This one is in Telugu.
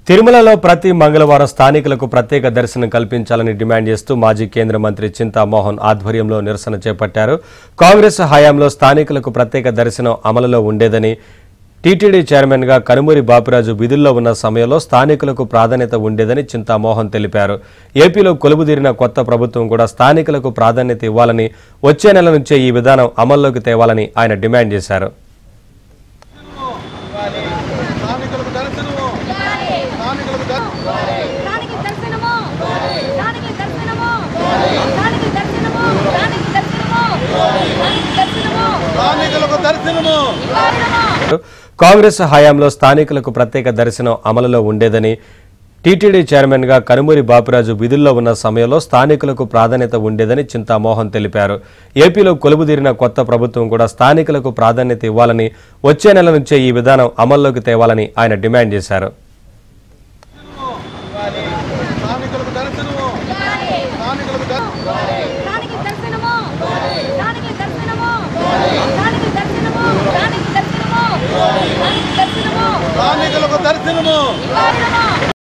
తిరుమలలో ప్రతి మంగళవారం స్థానికులకు ప్రత్యేక దర్శనం కల్పించాలని డిమాండ్ చేస్తూ మాజీ కేంద్ర మంత్రి చింతామోహన్ ఆధ్వర్యంలో నిరసన చేపట్టారు కాంగ్రెస్ హయాంలో స్థానికులకు ప్రత్యేక దర్శనం అమలులో ఉండేదని టీటీడీ చైర్మన్గా కనుమూరి బాపిరాజు విధుల్లో ఉన్న సమయంలో స్థానికులకు ప్రాధాన్యత ఉండేదని చింతామోహన్ తెలిపారు ఏపీలో కొలువుదీరిన కొత్త ప్రభుత్వం కూడా స్థానికులకు ప్రాధాన్యత ఇవ్వాలని వచ్చే నెల నుంచే ఈ విధానం అమల్లోకి తేవాలని ఆయన డిమాండ్ చేశారు స్థానికులకు దర్శనము స్థానికులకు దర్శనం దానికి దర్శనము దానికి దర్శనము దానికి దర్శనము దానికి దర్శనము దానికి దర్శనము స్థానికులకు దర్శనము నివారణము కాంగ్రెస్ హయాంలో స్థానికులకు ప్రత్యేక దర్శనం అమలులో ఉండేదని టీటీడీ చైర్మన్గా కనుమూరి బాపిరాజు విధుల్లో ఉన్న సమయంలో స్థానికులకు ప్రాధాన్యత ఉండేదని చింతామోహన్ తెలిపారు ఏపీలో కొలువుదీరిన కొత్త ప్రభుత్వం కూడా స్థానికులకు ప్రాధాన్యత ఇవ్వాలని వచ్చే నెల నుంచే ఈ విధానం అమల్లోకి తేవాలని ఆయన డిమాండ్ చేశారు స్థానికులకు దర్శనము స్థానికులకు దర్శనం దానికి దర్శనము దానికి దర్శనము దానికి దర్శనము దానికి దర్శనము దానికి దర్శనము స్థానికులకు దర్శనము నివారణము